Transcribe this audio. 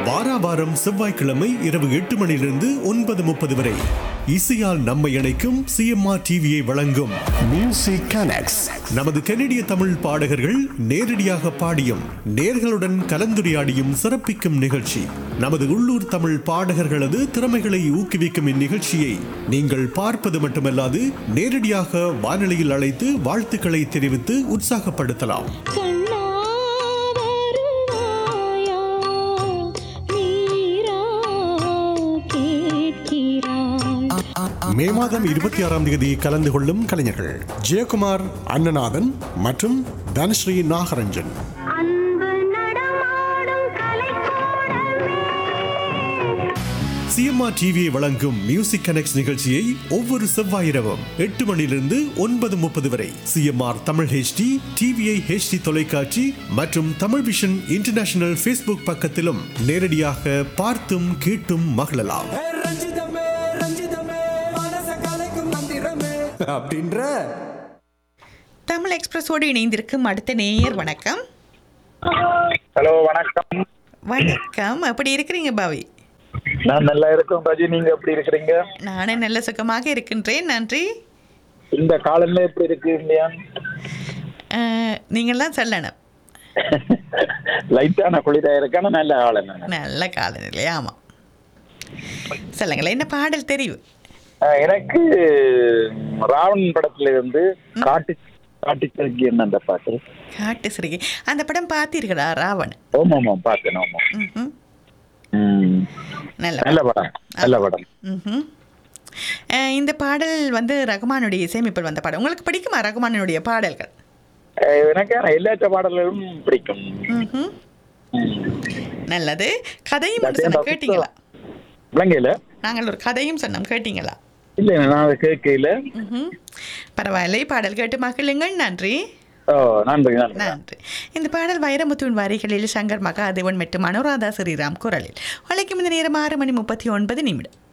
வாரா வாரம் செவ்வாய்க்கிழமை இரவு எட்டு மணியிலிருந்து ஒன்பது முப்பது வரை இசையால் நம்மை இணைக்கும் சிஎம்ஆர் டிவியை வழங்கும் Music Connects. நமது கனடிய தமிழ் பாடகர்கள் நேரடியாக பாடியும் நேர்களுடன் கலந்துரையாடியும் சிறப்பிக்கும் நிகழ்ச்சி நமது உள்ளூர் தமிழ் பாடகர்களது திறமைகளை ஊக்குவிக்கும் இந்நிகழ்ச்சியை நீங்கள் பார்ப்பது மட்டுமல்லாது நேரடியாக வானொலியில் அழைத்து வாழ்த்துக்களை தெரிவித்து உற்சாகப்படுத்தலாம் கண்ணா வருவாயா நீரா கேட்கிறாய் மே மாதம் இருபத்தி ஆறாம் தேதி கலந்து கொள்ளும் கலைஞர்கள் ஜெயக்குமார் அண்ணநாதன் மற்றும் தனஸ்ரீ நாகரஞ்சன் அன்பு நடமாடும் கலைக்கூடமே சிஎம்ஆர் டிவியை வழங்கும் மியூசிக் கனெக்ட் நிகழ்ச்சியை ஒவ்வொரு செவ்வாய் இரவும் எட்டு மணியிலிருந்து ஒன்பது முப்பது வரை சிஎம்ஆர் தமிழ் ஹெச்டி டிவிஐ ஹெச்டி தொலைக்காட்சி மற்றும் தமிழ் விஷன் இன்டர்நேஷனல் ஃபேஸ்புக் பக்கத்திலும் நேரடியாக பார்த்தும் கேட்டும் மகிழலாம் ஏ ரஞ்சிதமே ரஞ்சிதமே மனச கலைக்கும் மந்திரமே அப்படின்ற தமிழ் எக்ஸ்பிரஸோடு இணைந்திருக்கும் அடுத்த நேயர் வணக்கம் ஹலோ வணக்கம் வணக்கம் எப்படி இருக்கிறீங்க பாவி நான் நல்லா இருக்கேன் ராஜி நீங்க எப்படி இருக்கிறீங்க நானும் நல்ல சுகமாக இருக்கின்றேன் நன்றி இந்த காலம்ல எப்படி இருக்கு இல்லையா அஹ், நீங்கள்லாம் சொல்லணும் லைட்டான குளிரா இருக்கான நல்ல காலம் நல்ல காலநிலை ஆமாம் சொல்லுங்களேன் என்ன பாடல் தெரியும் எனக்கு ராவணன் படத்துல இருந்து காட்டு காட்டுச்சலுக்கு என்ன அந்த பாட்டு காட்டு சிறுகை அந்த படம் பார்த்தீர்களா ராவன் ஓம் ஆமா பார்த்தேன் ஆமா ம்ஹும். ம். நல்ல நல்ல படம் நல்ல படம் ம்ஹும். அஹ், இந்த பாடல் வந்து ரகுமானுடைய இசையமைப்பில் வந்த பாடல் உங்களுக்கு பிடிக்குமா ரகுமானுடைய பாடல்கள் அஹ் எனக்கு ஆனா எல்லாத்த பாடல்களும் பிடிக்கும் ம்ஹும். ம். நல்லது கதையும் ஒன்று சொன்னோம் கேட்டீங்களா விளங்கையில நாங்கள் ஒரு கதையும் சொன்னோம் கேட்டீங்களா இல்ல நான் அதை கேட்கல ம்ஹும். பரவாயில்லை பாடல் கேட்டு மகிழுங்கள் நன்றி ஓ நன்றி நன்றி நன்றி இந்த பாடல் வைரமுத்துவின் வரிகளில் சங்கர் மகாதேவன் மற்றும் அனுராதா ஸ்ரீராம் குரலில் உழைக்கும் இந்த நேரம் ஆறு மணி முப்பத்தி ஒன்பது நிமிடம்